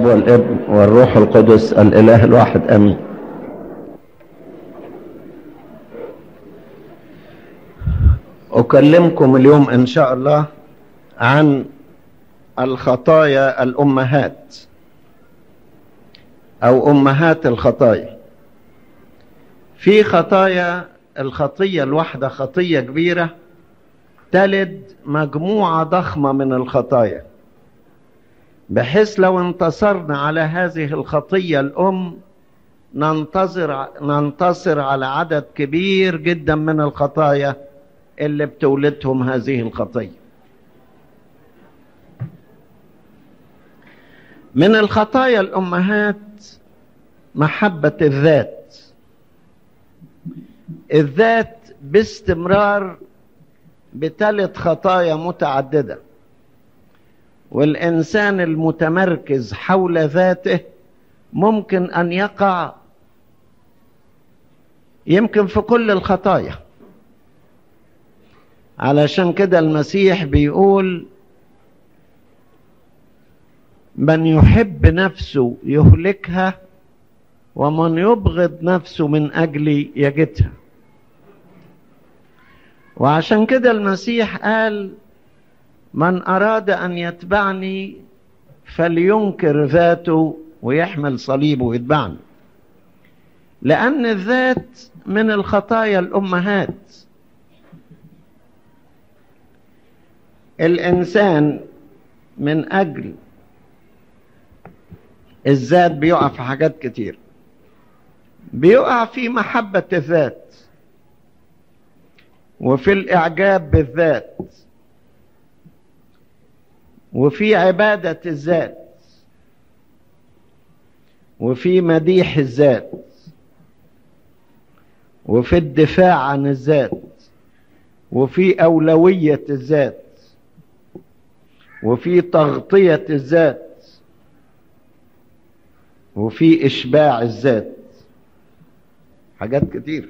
الاب والابن والروح القدس الاله الواحد امين اكلمكم اليوم ان شاء الله عن الخطايا الامهات او امهات الخطايا في خطايا الخطيه الواحده خطيه كبيره تلد مجموعه ضخمه من الخطايا بحيث لو انتصرنا على هذه الخطيه الام ننتظر ننتصر على عدد كبير جدا من الخطايا اللي بتولدهم هذه الخطيه من الخطايا الامهات محبه الذات الذات باستمرار بتلد خطايا متعدده والانسان المتمركز حول ذاته ممكن ان يقع يمكن في كل الخطايا علشان كده المسيح بيقول من يحب نفسه يهلكها ومن يبغض نفسه من اجلي يجدها وعشان كده المسيح قال من اراد ان يتبعني فلينكر ذاته ويحمل صليبه ويتبعني لان الذات من الخطايا الامهات الانسان من اجل الذات بيقع في حاجات كتير بيقع في محبه الذات وفي الاعجاب بالذات وفي عباده الذات وفي مديح الذات وفي الدفاع عن الذات وفي اولويه الذات وفي تغطيه الذات وفي اشباع الذات حاجات كتير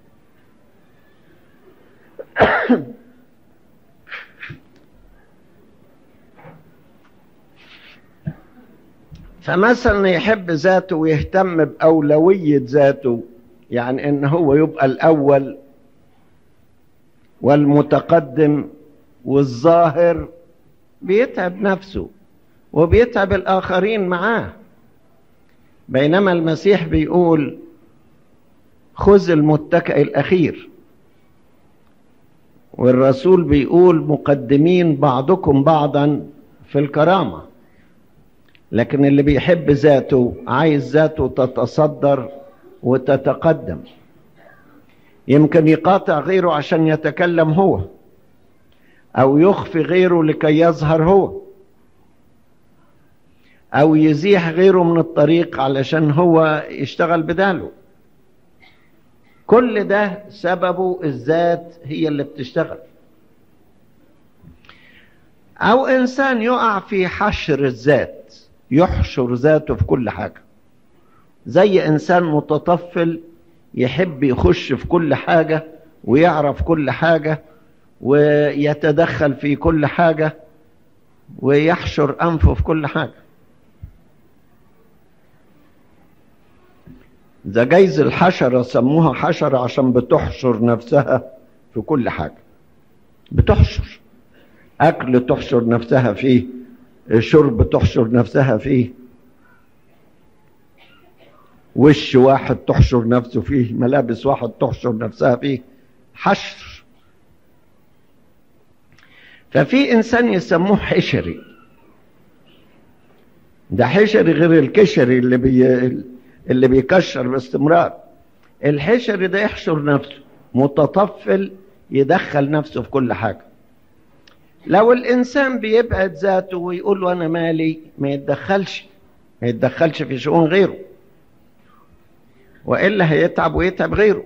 فمثلا يحب ذاته ويهتم بأولوية ذاته يعني ان هو يبقى الأول والمتقدم والظاهر بيتعب نفسه وبيتعب الآخرين معاه بينما المسيح بيقول خذ المتكئ الأخير والرسول بيقول مقدمين بعضكم بعضا في الكرامه لكن اللي بيحب ذاته عايز ذاته تتصدر وتتقدم يمكن يقاطع غيره عشان يتكلم هو او يخفي غيره لكي يظهر هو او يزيح غيره من الطريق علشان هو يشتغل بداله كل ده سببه الذات هي اللي بتشتغل او انسان يقع في حشر الذات يحشر ذاته في كل حاجة زي إنسان متطفل يحب يخش في كل حاجة ويعرف كل حاجة ويتدخل في كل حاجة ويحشر أنفه في كل حاجة ده جايز الحشرة سموها حشرة عشان بتحشر نفسها في كل حاجة بتحشر أكل تحشر نفسها فيه شرب تحشر نفسها فيه وش واحد تحشر نفسه فيه ملابس واحد تحشر نفسها فيه حشر ففي انسان يسموه حشري ده حشري غير الكشري اللي بي اللي بيكشر باستمرار الحشري ده يحشر نفسه متطفل يدخل نفسه في كل حاجه لو الانسان بيبعد ذاته ويقول له انا مالي ما يتدخلش ما يتدخلش في شؤون غيره والا هيتعب ويتعب غيره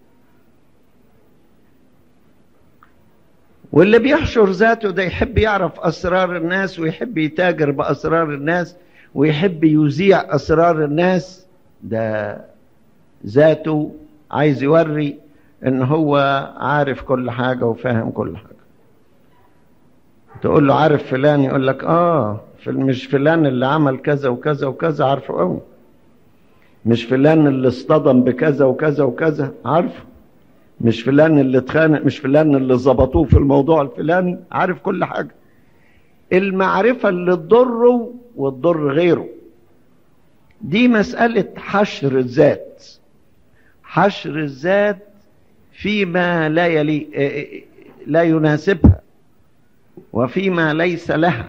واللي بيحشر ذاته ده يحب يعرف اسرار الناس ويحب يتاجر باسرار الناس ويحب يذيع اسرار الناس ده ذاته عايز يوري ان هو عارف كل حاجه وفاهم كل حاجه تقول له عارف فلان يقول لك اه مش فلان اللي عمل كذا وكذا وكذا عارفه قوي مش فلان اللي اصطدم بكذا وكذا وكذا عارفه مش فلان اللي اتخانق مش فلان اللي ظبطوه في الموضوع الفلاني عارف كل حاجة المعرفة اللي تضره وتضر غيره دي مسألة حشر الذات حشر الذات فيما لا يلي لا يناسبها وفيما ليس لها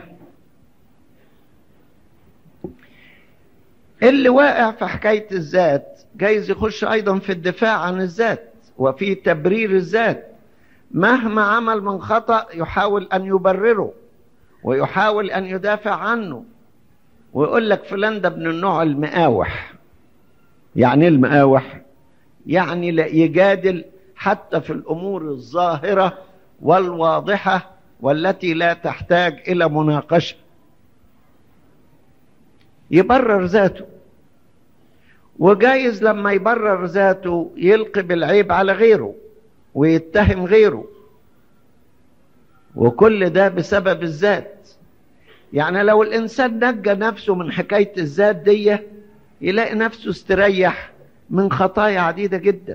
اللي واقع في حكاية الذات جايز يخش أيضا في الدفاع عن الذات وفي تبرير الذات مهما عمل من خطأ يحاول أن يبرره ويحاول أن يدافع عنه ويقول لك فلان ده من النوع المقاوح يعني ايه المقاوح يعني لا يجادل حتى في الأمور الظاهرة والواضحة والتي لا تحتاج إلى مناقشة يبرر ذاته وجايز لما يبرر ذاته يلقي بالعيب على غيره ويتهم غيره وكل ده بسبب الذات يعني لو الإنسان نجى نفسه من حكاية الذات دي يلاقي نفسه استريح من خطايا عديدة جدا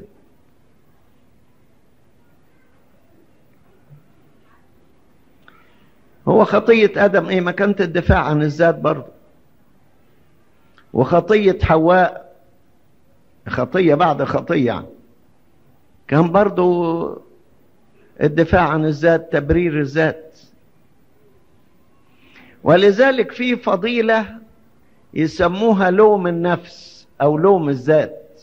هو خطية آدم إيه ما كانت الدفاع عن الذات برضه وخطية حواء خطية بعد خطية يعني كان برضو الدفاع عن الذات تبرير الذات ولذلك في فضيلة يسموها لوم النفس أو لوم الذات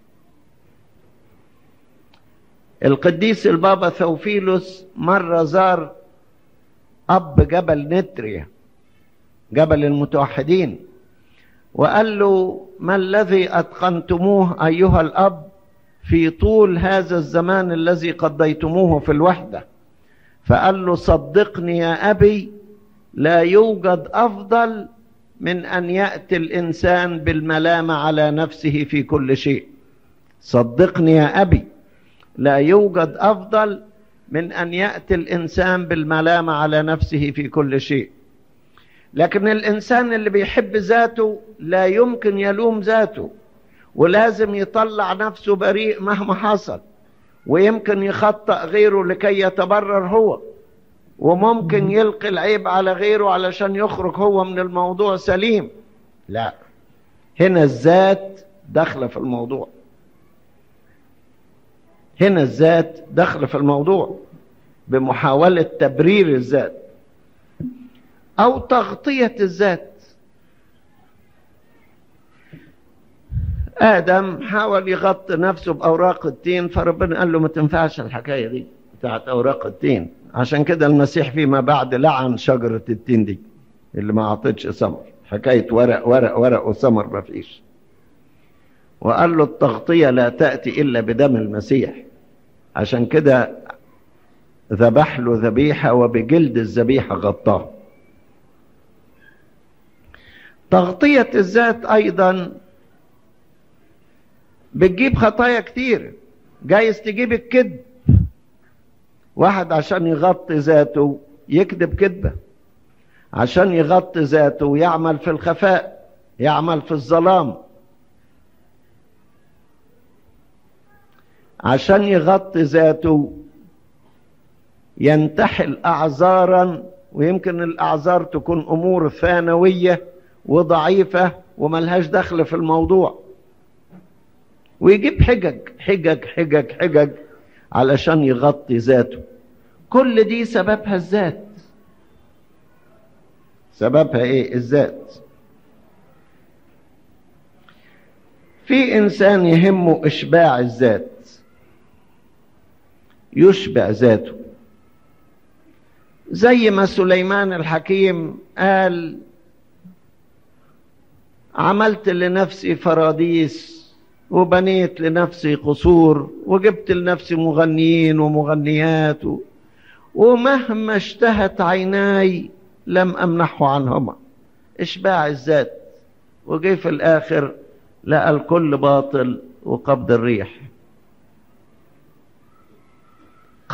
القديس البابا ثوفيلوس مرة زار أب جبل نتريا جبل المتوحدين وقال له ما الذي أتقنتموه أيها الأب في طول هذا الزمان الذي قضيتموه في الوحدة فقال له صدقني يا أبي لا يوجد أفضل من أن يأتي الإنسان بالملامة على نفسه في كل شيء صدقني يا أبي لا يوجد أفضل من أن يأتي الإنسان بالملامة على نفسه في كل شيء لكن الإنسان اللي بيحب ذاته لا يمكن يلوم ذاته ولازم يطلع نفسه بريء مهما حصل ويمكن يخطأ غيره لكي يتبرر هو وممكن يلقي العيب على غيره علشان يخرج هو من الموضوع سليم لا هنا الذات داخله في الموضوع هنا الذات داخله في الموضوع بمحاولة تبرير الذات أو تغطية الذات آدم حاول يغطي نفسه بأوراق التين فربنا قال له ما تنفعش الحكاية دي بتاعت أوراق التين عشان كده المسيح فيما بعد لعن شجرة التين دي اللي ما عطتش ثمر حكاية ورق ورق ورق وثمر ما فيش وقال له التغطية لا تأتي إلا بدم المسيح عشان كده ذبح له ذبيحة وبجلد الذبيحة غطاه تغطية الذات أيضا بتجيب خطايا كتير جايز تجيب الكذب واحد عشان يغطي ذاته يكذب كذبة عشان يغطي ذاته يعمل في الخفاء يعمل في الظلام عشان يغطي ذاته ينتحل أعذارا ويمكن الأعذار تكون أمور ثانوية وضعيفة وملهاش دخل في الموضوع ويجيب حجج حجج حجج حجج علشان يغطي ذاته كل دي سببها الذات سببها ايه الذات في انسان يهمه اشباع الذات يشبع ذاته زي ما سليمان الحكيم قال عملت لنفسي فراديس وبنيت لنفسي قصور وجبت لنفسي مغنيين ومغنيات و... ومهما اشتهت عيناي لم امنحه عنهما اشباع الذات وجي في الاخر لقى الكل باطل وقبض الريح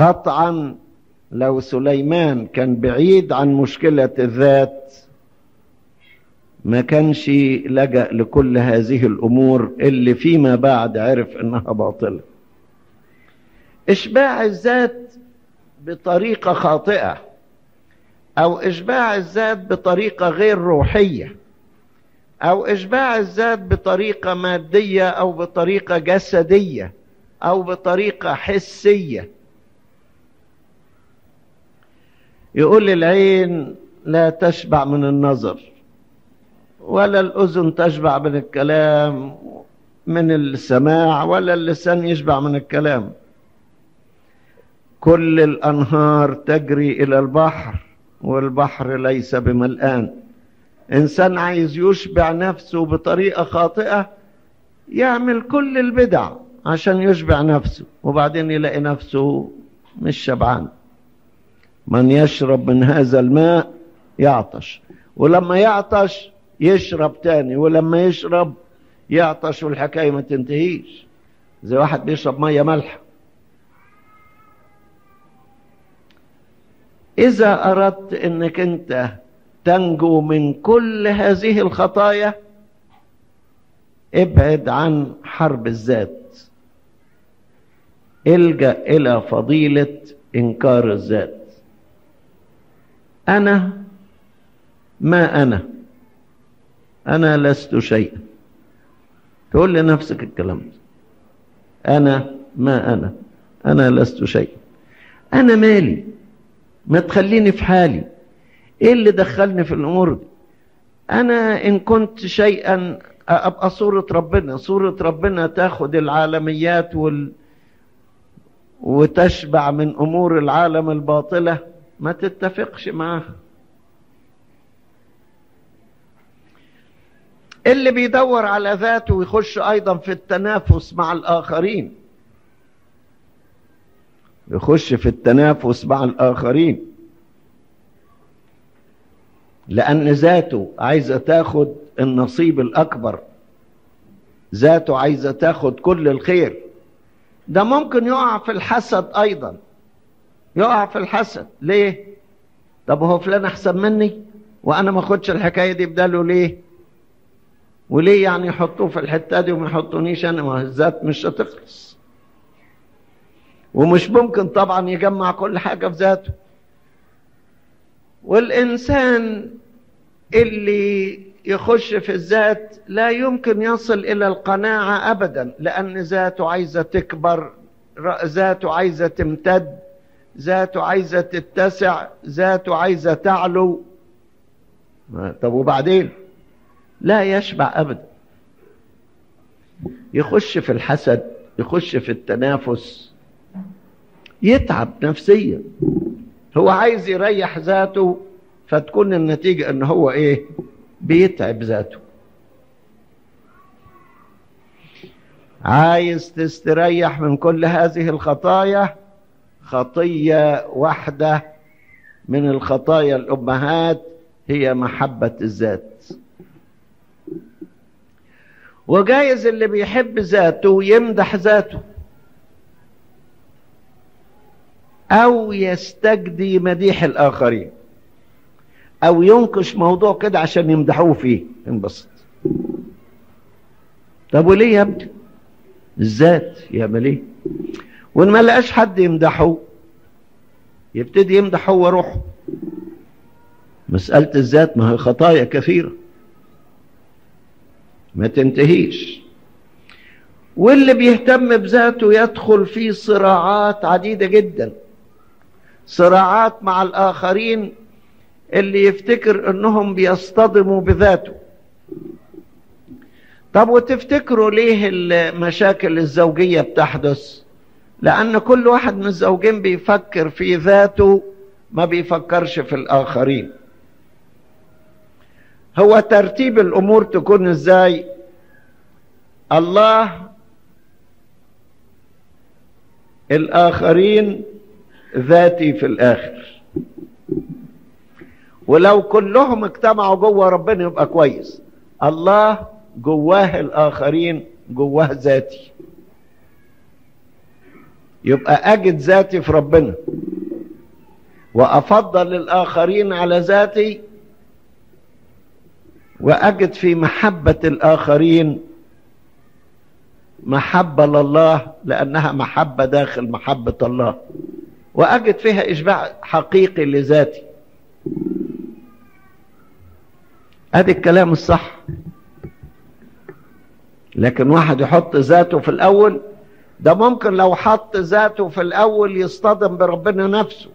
قطعا لو سليمان كان بعيد عن مشكلة الذات ما كانش لجأ لكل هذه الأمور اللي فيما بعد عرف إنها باطلة إشباع الذات بطريقة خاطئة أو إشباع الذات بطريقة غير روحية أو إشباع الذات بطريقة مادية أو بطريقة جسدية أو بطريقة حسية يقول العين لا تشبع من النظر ولا الأذن تشبع من الكلام من السماع ولا اللسان يشبع من الكلام كل الأنهار تجري إلى البحر والبحر ليس بملآن إنسان عايز يشبع نفسه بطريقة خاطئة يعمل كل البدع عشان يشبع نفسه وبعدين يلاقي نفسه مش شبعان من يشرب من هذا الماء يعطش ولما يعطش يشرب تاني ولما يشرب يعطش والحكاية ما تنتهيش زي واحد بيشرب مية مالحة إذا أردت أنك أنت تنجو من كل هذه الخطايا ابعد عن حرب الذات الجأ إلى فضيلة إنكار الذات أنا ما أنا أنا لست شيئا تقول لنفسك الكلام ده أنا ما أنا أنا لست شيئا أنا مالي ما تخليني في حالي إيه اللي دخلني في الأمور دي أنا إن كنت شيئا أبقى صورة ربنا صورة ربنا تاخد العالميات وال وتشبع من أمور العالم الباطلة ما تتفقش معاها اللي بيدور على ذاته ويخش أيضا في التنافس مع الآخرين يخش في التنافس مع الآخرين لأن ذاته عايزة تاخد النصيب الأكبر ذاته عايزة تاخد كل الخير ده ممكن يقع في الحسد أيضا يقع في الحسد ليه طب هو فلان أحسن مني وأنا ما أخدش الحكاية دي بداله ليه وليه يعني يحطوه في الحتة دي وما يحطونيش أنا ما الذات مش هتخلص ومش ممكن طبعا يجمع كل حاجة في ذاته والإنسان اللي يخش في الذات لا يمكن يصل إلى القناعة أبدا لأن ذاته عايزة تكبر ذاته عايزة تمتد ذاته عايزة تتسع ذاته عايزة تعلو طب وبعدين لا يشبع أبدا يخش في الحسد يخش في التنافس يتعب نفسيا هو عايز يريح ذاته فتكون النتيجة ان هو ايه بيتعب ذاته عايز تستريح من كل هذه الخطايا خطية واحدة من الخطايا الأمهات هي محبة الذات وجايز اللي بيحب ذاته يمدح ذاته أو يستجدي مديح الآخرين أو ينقش موضوع كده عشان يمدحوه فيه انبسط طب وليه يا ابني الذات يعمل ايه وان ما لقاش حد يمدحه يبتدي يمدح هو روحه مسألة الذات ما هي خطايا كثيرة ما تنتهيش واللي بيهتم بذاته يدخل في صراعات عديدة جدا صراعات مع الآخرين اللي يفتكر انهم بيصطدموا بذاته طب وتفتكروا ليه المشاكل الزوجية بتحدث لأن كل واحد من الزوجين بيفكر في ذاته ما بيفكرش في الآخرين هو ترتيب الأمور تكون إزاي الله الآخرين ذاتي في الآخر ولو كلهم اجتمعوا جوه ربنا يبقى كويس الله جواه الآخرين جواه ذاتي يبقى أجد ذاتي في ربنا وأفضل الآخرين على ذاتي واجد في محبه الاخرين محبه لله لانها محبه داخل محبه الله واجد فيها اشباع حقيقي لذاتي ادي الكلام الصح لكن واحد يحط ذاته في الاول ده ممكن لو حط ذاته في الاول يصطدم بربنا نفسه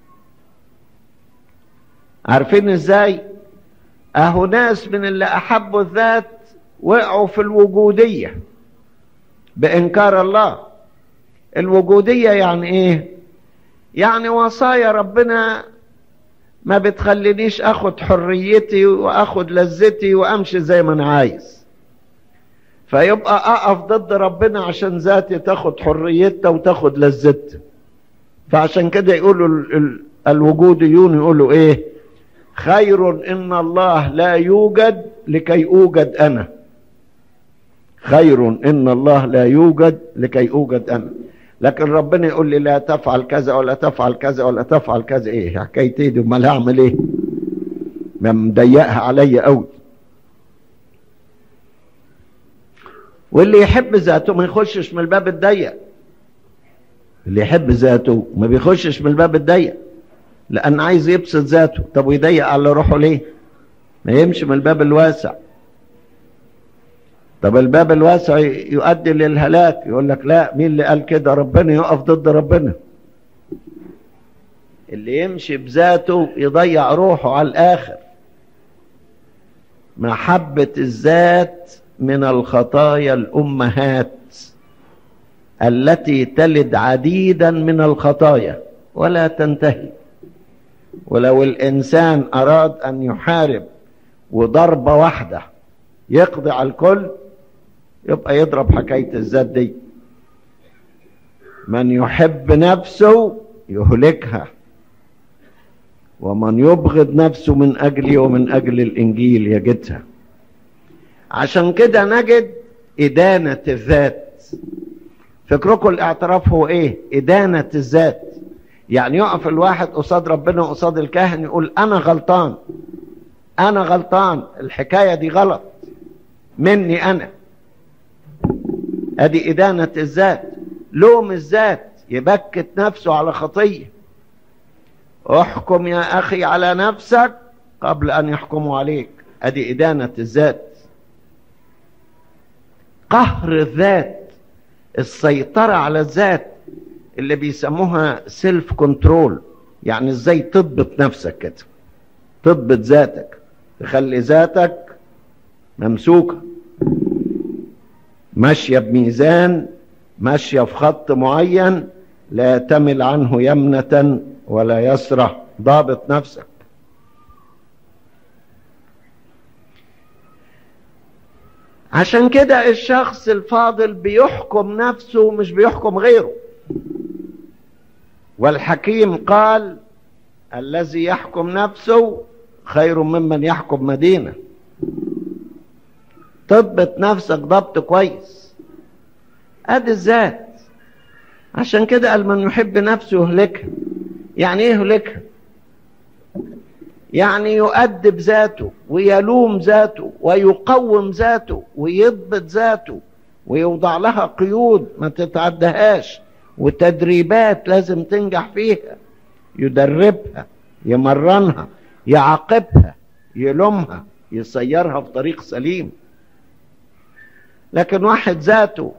عارفين ازاي اهو ناس من اللي احبوا الذات وقعوا في الوجوديه بانكار الله الوجوديه يعني ايه يعني وصايا ربنا ما بتخلينيش اخد حريتي واخد لذتي وامشي زي ما انا عايز فيبقى اقف ضد ربنا عشان ذاتي تاخد حريتها وتاخد لذتها فعشان كده يقولوا الوجوديون يقولوا ايه خير ان الله لا يوجد لكي اوجد انا خير ان الله لا يوجد لكي اوجد انا لكن ربنا يقول لي لا تفعل كذا ولا تفعل كذا ولا تفعل كذا ايه حكايتي دي امال هعمل ايه ما مضيقها عليا قوي واللي يحب ذاته ما يخشش من الباب الضيق اللي يحب ذاته ما بيخشش من الباب الضيق لان عايز يبسط ذاته طب ويضيق على روحه ليه ما يمشي من الباب الواسع طب الباب الواسع يؤدي للهلاك يقول لك لا مين اللي قال كده ربنا يقف ضد ربنا اللي يمشي بذاته يضيع روحه على الاخر محبة الذات من الخطايا الامهات التي تلد عديدا من الخطايا ولا تنتهي ولو الانسان اراد ان يحارب وضربة واحدة يقضي على الكل يبقى يضرب حكاية الذات دي من يحب نفسه يهلكها ومن يبغض نفسه من أجلي ومن أجل الإنجيل يجدها عشان كده نجد إدانة الذات فكركم الاعتراف هو إيه إدانة الذات يعني يقف الواحد قصاد ربنا وقصاد الكاهن يقول أنا غلطان أنا غلطان الحكاية دي غلط مني أنا ادي ادانة الذات لوم الذات يبكت نفسه على خطية احكم يا اخي على نفسك قبل ان يحكموا عليك ادي ادانة الذات قهر الذات السيطرة على الذات اللي بيسموها سيلف كنترول يعني ازاي تضبط نفسك كده تضبط ذاتك تخلي ذاتك ممسوكه ماشية بميزان ماشية في خط معين لا تمل عنه يمنة ولا يسرة ضابط نفسك عشان كده الشخص الفاضل بيحكم نفسه مش بيحكم غيره والحكيم قال الذي يحكم نفسه خير ممن يحكم مدينه تضبط نفسك ضبط كويس ادي الذات عشان كده قال من يحب نفسه يهلكها يعني ايه يهلكها يعني يؤدب ذاته ويلوم ذاته ويقوم ذاته ويضبط ذاته ويوضع لها قيود ما تتعدهاش وتدريبات لازم تنجح فيها يدربها يمرنها يعاقبها يلومها يسيرها في طريق سليم لكن واحد ذاته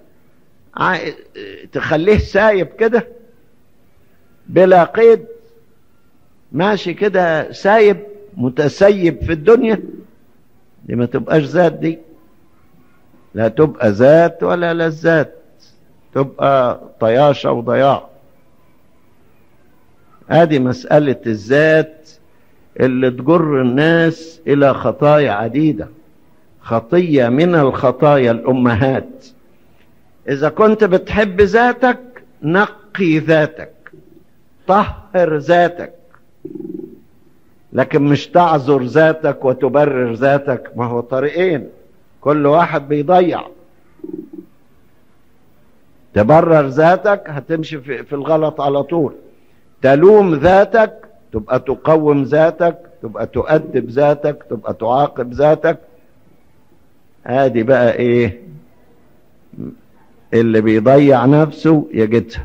تخليه سايب كده بلا قيد ماشي كده سايب متسيب في الدنيا دي ما تبقاش ذات دي لا تبقى ذات ولا لذات تبقى طياشة وضياع ادي مسألة الذات اللي تجر الناس الى خطايا عديده خطية من الخطايا الأمهات إذا كنت بتحب ذاتك نقي ذاتك طهر ذاتك لكن مش تعذر ذاتك وتبرر ذاتك ما هو طريقين كل واحد بيضيع تبرر ذاتك هتمشي في الغلط على طول تلوم ذاتك تبقى تقوم ذاتك تبقى تؤدب ذاتك تبقى تعاقب ذاتك ادي بقى ايه اللي بيضيع نفسه يجدها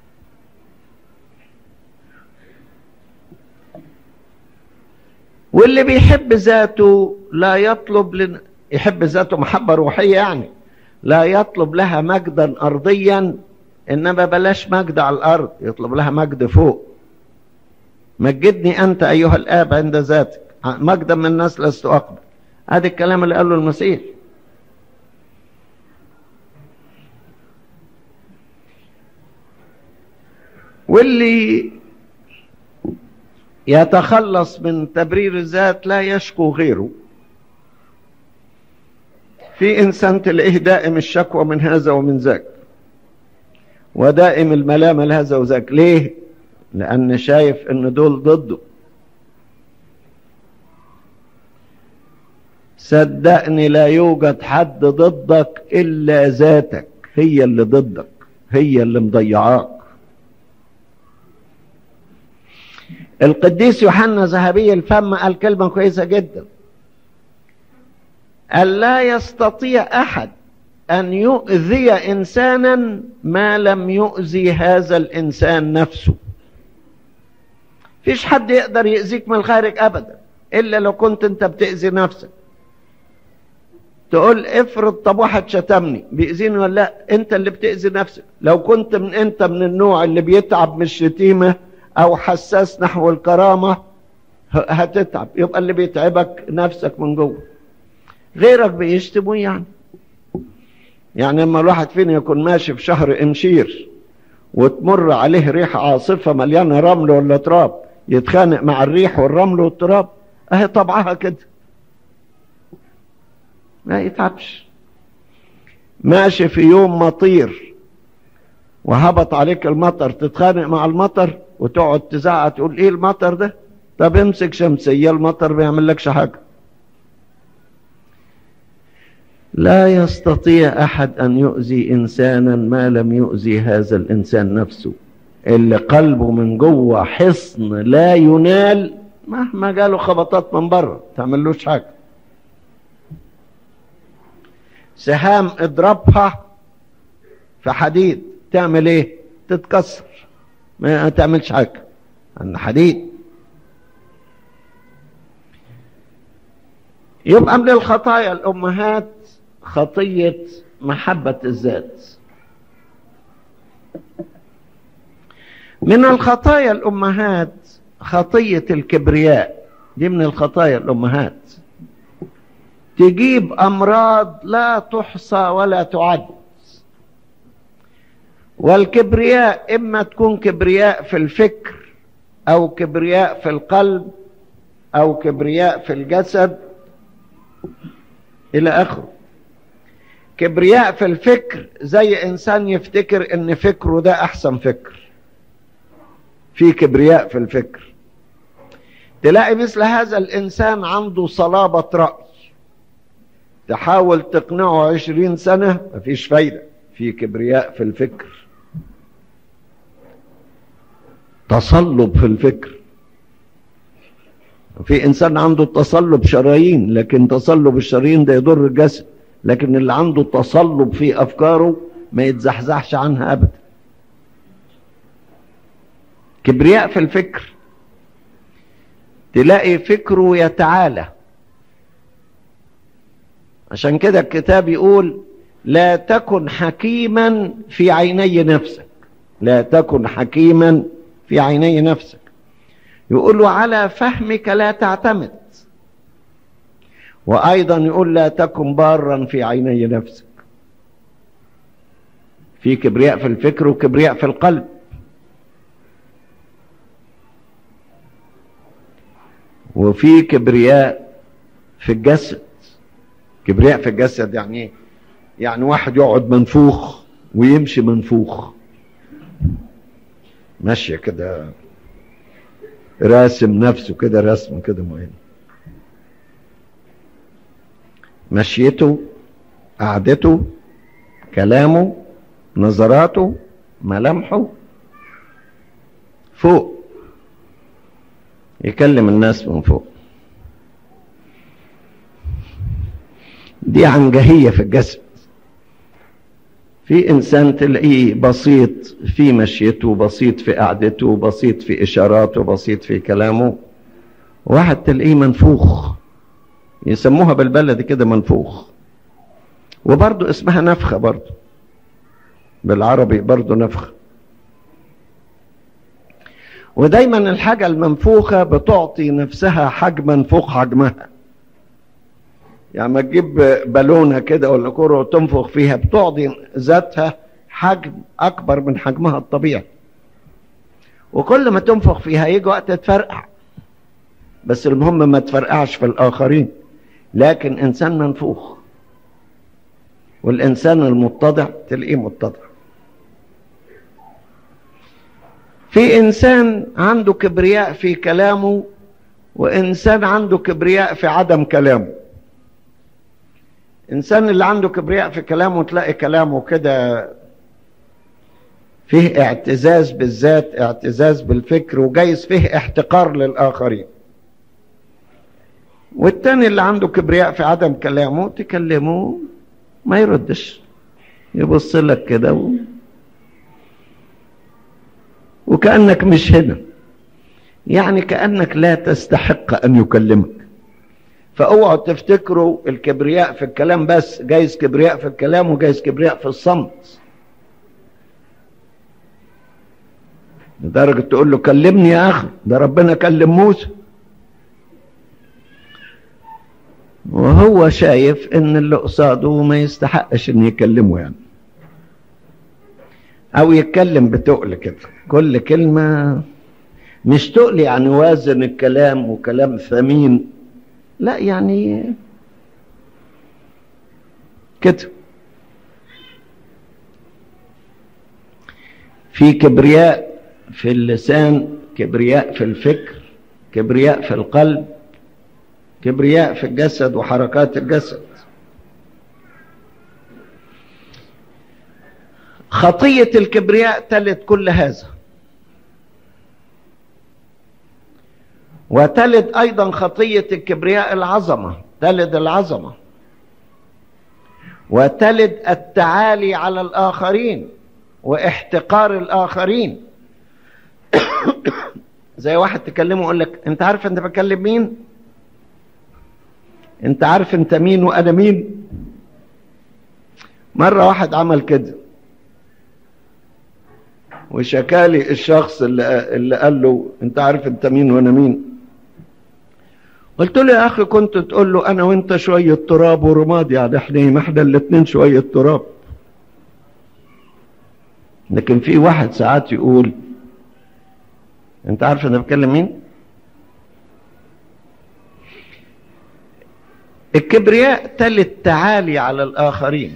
واللي بيحب ذاته لا يطلب لن... يحب ذاته محبة روحية يعني لا يطلب لها مجدا أرضيا إنما بلاش مجد على الأرض يطلب لها مجد فوق مجدني أنت أيها الآب عند ذاتك مجدا من الناس لست أقبل هذا الكلام اللي قاله المسيح واللي يتخلص من تبرير الذات لا يشكو غيره في انسان تلاقيه دائم الشكوى من هذا ومن ذاك ودائم الملامه لهذا وذاك ليه لان شايف ان دول ضده صدقني لا يوجد حد ضدك الا ذاتك هي اللي ضدك هي اللي مضيعاك القديس يوحنا ذهبي الفم قال كلمة كويسة جدا قال لا يستطيع أحد أن يؤذي إنسانا ما لم يؤذي هذا الإنسان نفسه فيش حد يقدر يأذيك من الخارج أبدا إلا لو كنت أنت بتأذي نفسك تقول افرض طب واحد شتمني بيأذيني ولا لا انت اللي بتأذي نفسك لو كنت من انت من النوع اللي بيتعب من الشتيمه او حساس نحو الكرامة هتتعب يبقى اللي بيتعبك نفسك من جوه غيرك بيشتموا يعني يعني لما الواحد فينا يكون ماشي في شهر امشير وتمر عليه ريحة عاصفة مليانة رمل ولا تراب يتخانق مع الريح والرمل والتراب اهي طبعها كده ما يتعبش ماشي في يوم مطير وهبط عليك المطر تتخانق مع المطر وتقعد تزعق تقول ايه المطر ده طب امسك شمسية المطر ما يعملكش حاجة لا يستطيع احد ان يؤذي انسانا ما لم يؤذي هذا الانسان نفسه اللي قلبه من جوه حصن لا ينال مهما جاله خبطات من بره تعملوش حاجة سهام اضربها في حديد تعمل ايه تتكسر ما تعملش حاجة عن حديد يبقى من الخطايا الأمهات خطية محبة الذات من الخطايا الأمهات خطية الكبرياء دي من الخطايا الأمهات تجيب أمراض لا تحصى ولا تعد والكبرياء إما تكون كبرياء في الفكر أو كبرياء في القلب أو كبرياء في الجسد إلى آخره كبرياء في الفكر زي إنسان يفتكر إن فكره ده أحسن فكر في كبرياء في الفكر تلاقي مثل هذا الإنسان عنده صلابة رأي تحاول تقنعه عشرين سنة مفيش فايدة في كبرياء في الفكر تصلب في الفكر في انسان عنده تصلب شرايين لكن تصلب الشرايين ده يضر الجسد لكن اللي عنده تصلب في افكاره ما يتزحزحش عنها ابدا كبرياء في الفكر تلاقي فكره يتعالى عشان كده الكتاب يقول لا تكن حكيما في عيني نفسك لا تكن حكيما في عيني نفسك يقول له على فهمك لا تعتمد وأيضا يقول لا تكن بارا في عيني نفسك في كبرياء في الفكر وكبرياء في القلب وفي كبرياء في الجسد كبرياء في الجسد يعني ايه يعني واحد يقعد منفوخ ويمشي منفوخ ماشيه كده راسم نفسه كده رسم كده معين مشيته قعدته كلامه نظراته ملامحه فوق يكلم الناس من فوق دي عنجهية في الجسد في إنسان تلاقيه بسيط في مشيته بسيط في قعدته بسيط في إشاراته بسيط في كلامه واحد تلاقيه منفوخ يسموها بالبلد كده منفوخ وبرضه اسمها نفخة برضه بالعربي برضه نفخة ودايما الحاجة المنفوخة بتعطي نفسها حجما فوق حجمها يعني ما تجيب بالونة كده ولا كرة وتنفخ فيها بتعطي ذاتها حجم أكبر من حجمها الطبيعي وكل ما تنفخ فيها يجي وقت تفرقع بس المهم ما تفرقعش في الآخرين لكن إنسان منفوخ والإنسان المتضع تلاقيه متضع في إنسان عنده كبرياء في كلامه وإنسان عنده كبرياء في عدم كلامه إنسان اللي عنده كبرياء في كلامه تلاقي كلامه كده فيه اعتزاز بالذات اعتزاز بالفكر وجايز فيه احتقار للآخرين والتاني اللي عنده كبرياء في عدم كلامه تكلمه ما يردش يبص لك كده و... وكأنك مش هنا يعني كأنك لا تستحق أن يكلمك فاوعوا تفتكروا الكبرياء في الكلام بس جايز كبرياء في الكلام وجايز كبرياء في الصمت لدرجة تقول له كلمني يا أخي ده ربنا كلم موسى وهو شايف ان اللي قصاده ما يستحقش ان يكلمه يعني او يتكلم بتقل كده كل كلمة مش تقل يعني وازن الكلام وكلام ثمين لا يعني كده في كبرياء في اللسان كبرياء في الفكر كبرياء في القلب كبرياء في الجسد وحركات الجسد خطية الكبرياء تلد كل هذا وتلد أيضا خطية الكبرياء العظمة تلد العظمة وتلد التعالي على الآخرين واحتقار الآخرين زي واحد تكلمه يقول لك انت عارف انت بكلم مين انت عارف انت مين وانا مين مرة واحد عمل كده وشكالي الشخص اللي, اللي قال له انت عارف انت مين وانا مين قلت له يا اخي كنت تقول له انا وانت شوية تراب ورماد يعني احنا ما احنا الاتنين شوية تراب لكن في واحد ساعات يقول انت عارف انا بتكلم مين الكبرياء تل التعالي على الاخرين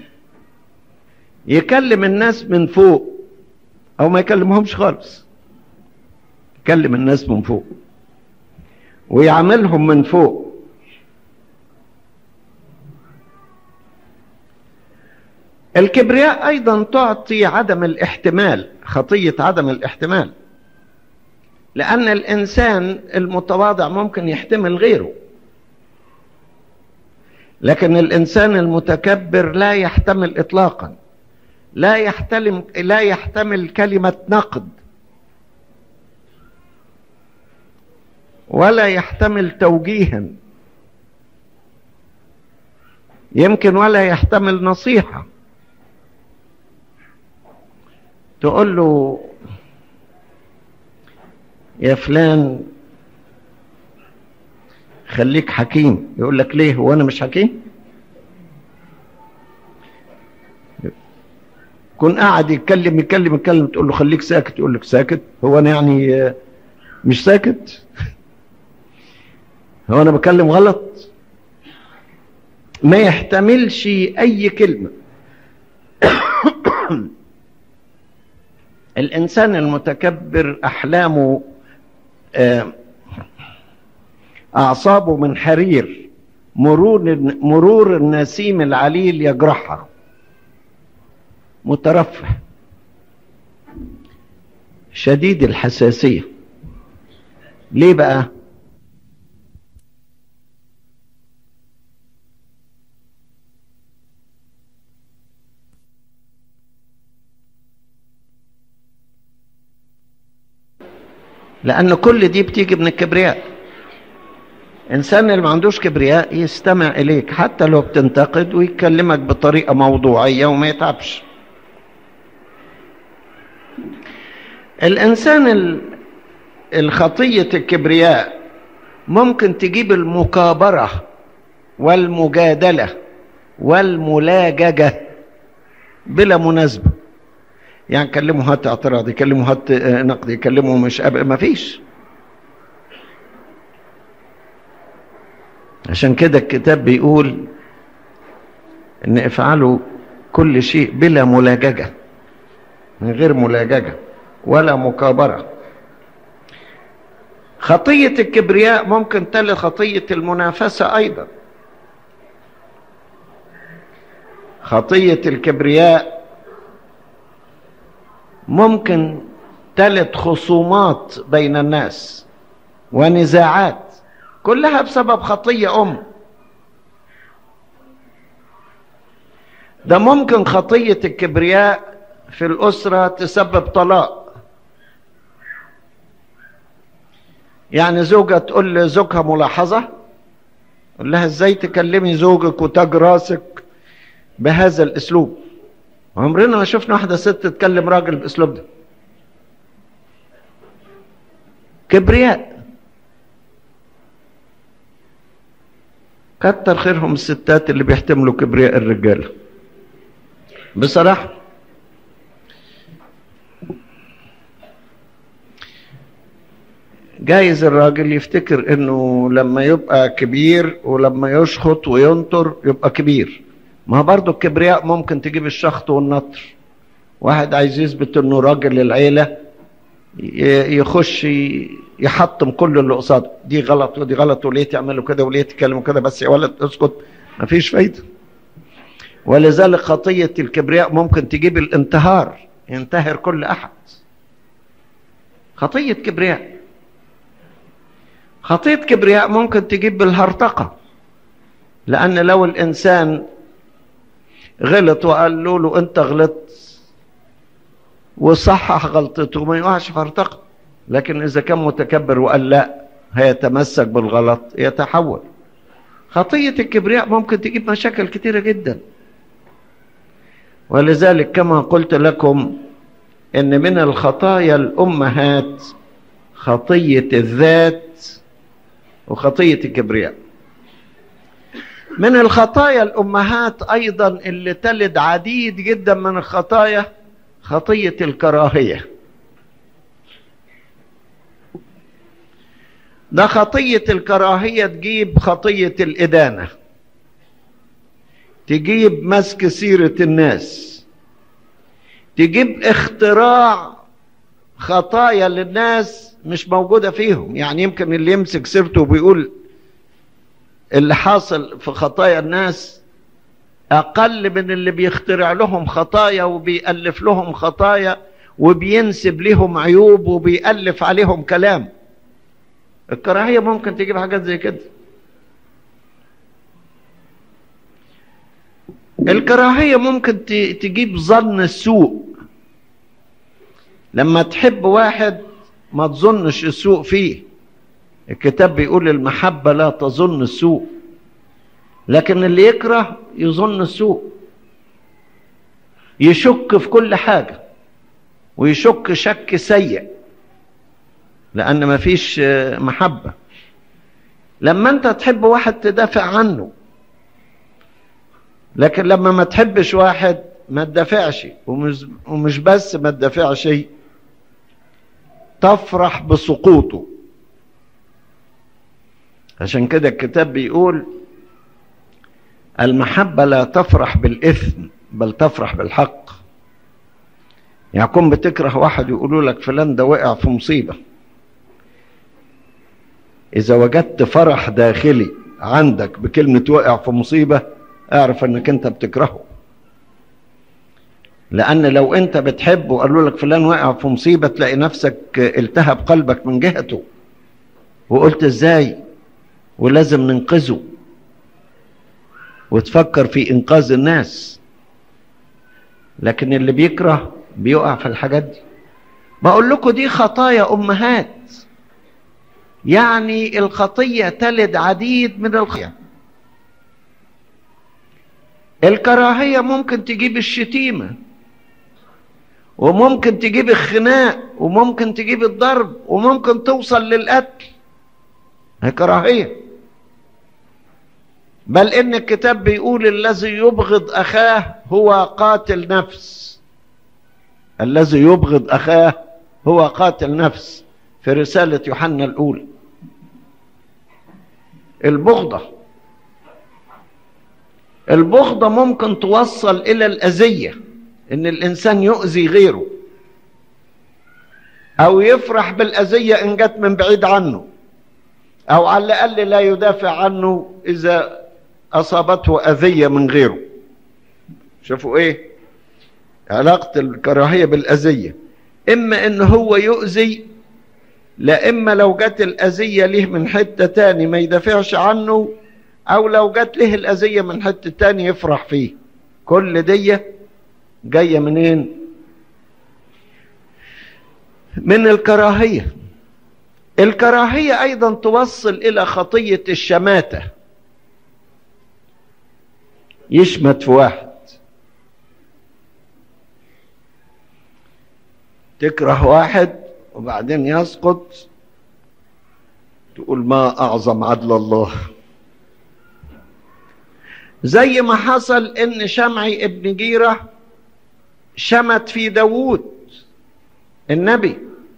يكلم الناس من فوق او ما يكلمهمش خالص يكلم الناس من فوق ويعملهم من فوق الكبرياء ايضا تعطي عدم الاحتمال خطيه عدم الاحتمال لان الانسان المتواضع ممكن يحتمل غيره لكن الانسان المتكبر لا يحتمل اطلاقا لا يحتلم لا يحتمل كلمه نقد ولا يحتمل توجيها يمكن ولا يحتمل نصيحه تقول له يا فلان خليك حكيم يقول لك ليه هو انا مش حكيم كن قاعد يتكلم يتكلم يتكلم تقول له خليك ساكت يقول لك ساكت هو انا يعني مش ساكت هو انا بكلم غلط ما يحتملش اي كلمه الانسان المتكبر احلامه اعصابه من حرير مرور مرور النسيم العليل يجرحها مترفه شديد الحساسيه ليه بقى لأن كل دي بتيجي من الكبرياء إنسان اللي ما عندوش كبرياء يستمع إليك حتى لو بتنتقد ويكلمك بطريقة موضوعية وما يتعبش الإنسان الخطية الكبرياء ممكن تجيب المكابرة والمجادلة والملاججة بلا مناسبة يعني كلمه هات اعتراض يكلمه هات نقد يكلمه مش أب... ما فيش عشان كده الكتاب بيقول ان افعلوا كل شيء بلا ملاججة من غير ملاججة ولا مكابرة خطية الكبرياء ممكن تلي خطية المنافسة أيضا خطية الكبرياء ممكن تلت خصومات بين الناس ونزاعات كلها بسبب خطية أم ده ممكن خطية الكبرياء في الأسرة تسبب طلاق يعني زوجة تقول لزوجها ملاحظة قول لها ازاي تكلمي زوجك وتاج راسك بهذا الاسلوب عمرنا ما شفنا واحدة ست تكلم راجل بالاسلوب ده كبرياء كتر خيرهم الستات اللي بيحتملوا كبرياء الرجال بصراحة جايز الراجل يفتكر انه لما يبقى كبير ولما يشخط وينطر يبقى كبير ما برضو الكبرياء ممكن تجيب الشخط والنطر واحد عايز يثبت انه راجل للعيلة يخش يحطم كل اللي قصاده دي غلط ودي غلط وليه تعملوا كده وليه تكلموا كده بس يا ولد اسكت مفيش فايدة ولذلك خطية الكبرياء ممكن تجيب الانتهار ينتهر كل احد خطية كبرياء خطية كبرياء ممكن تجيب بالهرطقة لأن لو الإنسان غلط وقال له, له أنت غلطت وصحح غلطته ما يقعش في هرطقة لكن إذا كان متكبر وقال لا هيتمسك بالغلط يتحول خطية الكبرياء ممكن تجيب مشاكل كتيرة جدا ولذلك كما قلت لكم ان من الخطايا الامهات خطيه الذات وخطيه الكبرياء من الخطايا الامهات ايضا اللي تلد عديد جدا من الخطايا خطيه الكراهيه ده خطيه الكراهيه تجيب خطيه الادانه تجيب مسك سيره الناس تجيب اختراع خطايا للناس مش موجوده فيهم يعني يمكن اللي يمسك سيرته وبيقول اللي حاصل في خطايا الناس اقل من اللي بيخترع لهم خطايا وبيالف لهم خطايا وبينسب لهم عيوب وبيالف عليهم كلام الكراهيه ممكن تجيب حاجات زي كده الكراهيه ممكن تجيب ظن السوء لما تحب واحد ما تظنش السوء فيه الكتاب بيقول المحبة لا تظن السوء لكن اللي يكره يظن السوء يشك في كل حاجة ويشك شك سيء لأن مفيش محبة لما أنت تحب واحد تدافع عنه لكن لما ما تحبش واحد ما تدافعش ومش, ومش بس ما تدافعش تفرح بسقوطه عشان كده الكتاب بيقول المحبة لا تفرح بالإثم بل تفرح بالحق يعني كون بتكره واحد يقولوا لك فلان ده وقع في مصيبة إذا وجدت فرح داخلي عندك بكلمة وقع في مصيبة اعرف انك انت بتكرهه لان لو انت بتحبه وقالوا لك فلان وقع في مصيبه تلاقي نفسك التهب قلبك من جهته وقلت ازاي ولازم ننقذه وتفكر في انقاذ الناس لكن اللي بيكره بيقع في الحاجات دي بقول لكم دي خطايا امهات يعني الخطية تلد عديد من الخطية الكراهية ممكن تجيب الشتيمة وممكن تجيب الخناق وممكن تجيب الضرب وممكن توصل للقتل هي كراهية بل ان الكتاب بيقول الذي يبغض اخاه هو قاتل نفس الذي يبغض اخاه هو قاتل نفس في رسالة يوحنا الاولى البغضة البغضة ممكن توصل الى الاذية ان الانسان يؤذي غيره او يفرح بالاذية ان جت من بعيد عنه او على الاقل لا يدافع عنه اذا اصابته اذية من غيره شوفوا ايه علاقة الكراهية بالاذية اما ان هو يؤذي لا اما لو جت الاذية له من حتة تاني ما يدافعش عنه او لو جت له الاذية من حتة تاني يفرح فيه كل دي جاية منين من الكراهية الكراهية ايضا توصل الى خطية الشماتة يشمت في واحد تكره واحد وبعدين يسقط تقول ما اعظم عدل الله زي ما حصل ان شمعي ابن جيرة شمت في داوود النبي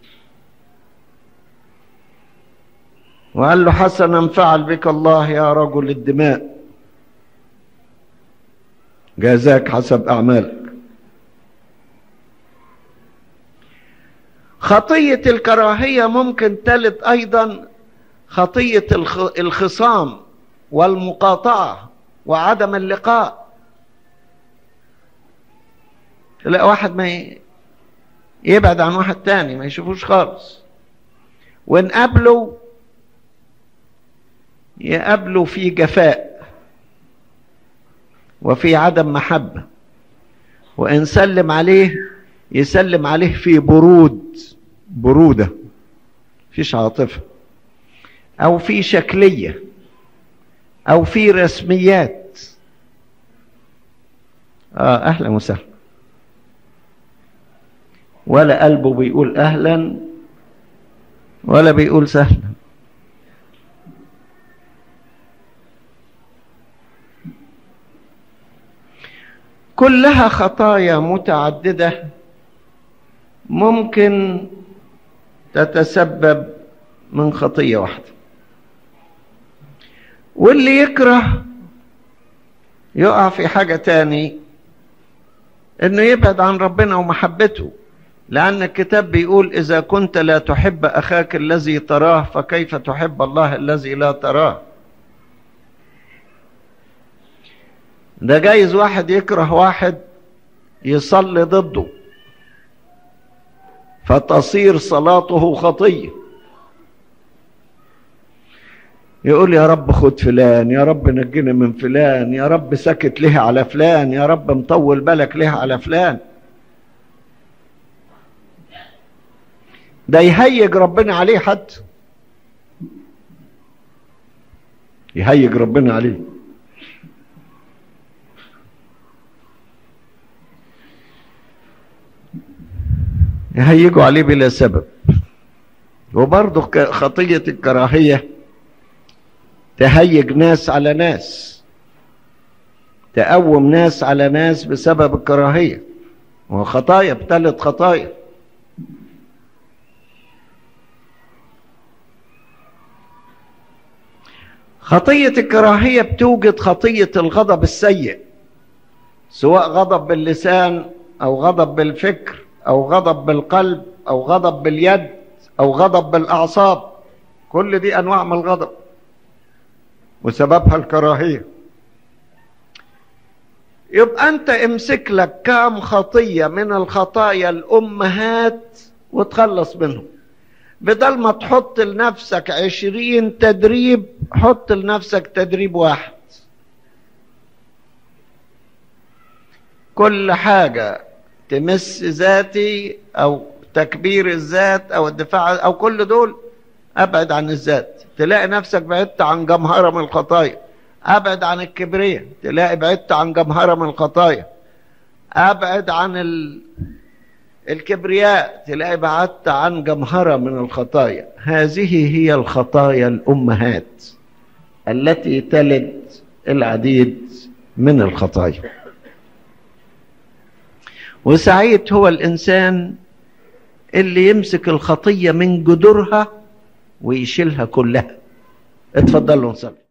وقال له حسنا فعل بك الله يا رجل الدماء جازاك حسب اعمالك خطية الكراهية ممكن تلد ايضا خطية الخصام والمقاطعة وعدم اللقاء تلاقي واحد ما يبعد عن واحد تاني ما يشوفوش خالص ونقابله يقابله في جفاء وفي عدم محبة وإن سلم عليه يسلم عليه في برود برودة فيش عاطفة أو في شكلية أو في رسميات آه أهلا وسهلا ولا قلبه بيقول أهلا ولا بيقول سهلا كلها خطايا متعددة ممكن تتسبب من خطية واحدة واللي يكره يقع في حاجة تاني انه يبعد عن ربنا ومحبته لأن الكتاب بيقول إذا كنت لا تحب أخاك الذي تراه فكيف تحب الله الذي لا تراه ده جايز واحد يكره واحد يصلي ضده فتصير صلاته خطية يقول يا رب خد فلان يا رب نجينا من فلان يا رب سكت له على فلان يا رب مطول بالك له على فلان ده يهيج ربنا عليه حتى يهيج ربنا عليه يهيجوا عليه بلا سبب وبرضه خطية الكراهية تهيج ناس على ناس تقوم ناس على ناس بسبب الكراهية وخطايا بتلت خطايا خطية الكراهية بتوجد خطية الغضب السيء سواء غضب باللسان أو غضب بالفكر أو غضب بالقلب أو غضب باليد أو غضب بالأعصاب كل دي أنواع من الغضب وسببها الكراهية يبقى أنت امسك لك كام خطية من الخطايا الأمهات وتخلص منهم بدل ما تحط لنفسك عشرين تدريب حط لنفسك تدريب واحد كل حاجة تمس ذاتي او تكبير الذات او الدفاع او كل دول ابعد عن الذات تلاقي نفسك بعدت عن جمهرة من الخطايا ابعد عن الكبرية تلاقي بعدت عن جمهرة من الخطايا ابعد عن ال... الكبرياء تلاقي بعدت عن جمهرة من الخطايا هذه هي الخطايا الأمهات التي تلد العديد من الخطايا وسعيد هو الإنسان اللي يمسك الخطية من جذورها ويشيلها كلها اتفضلوا نصلي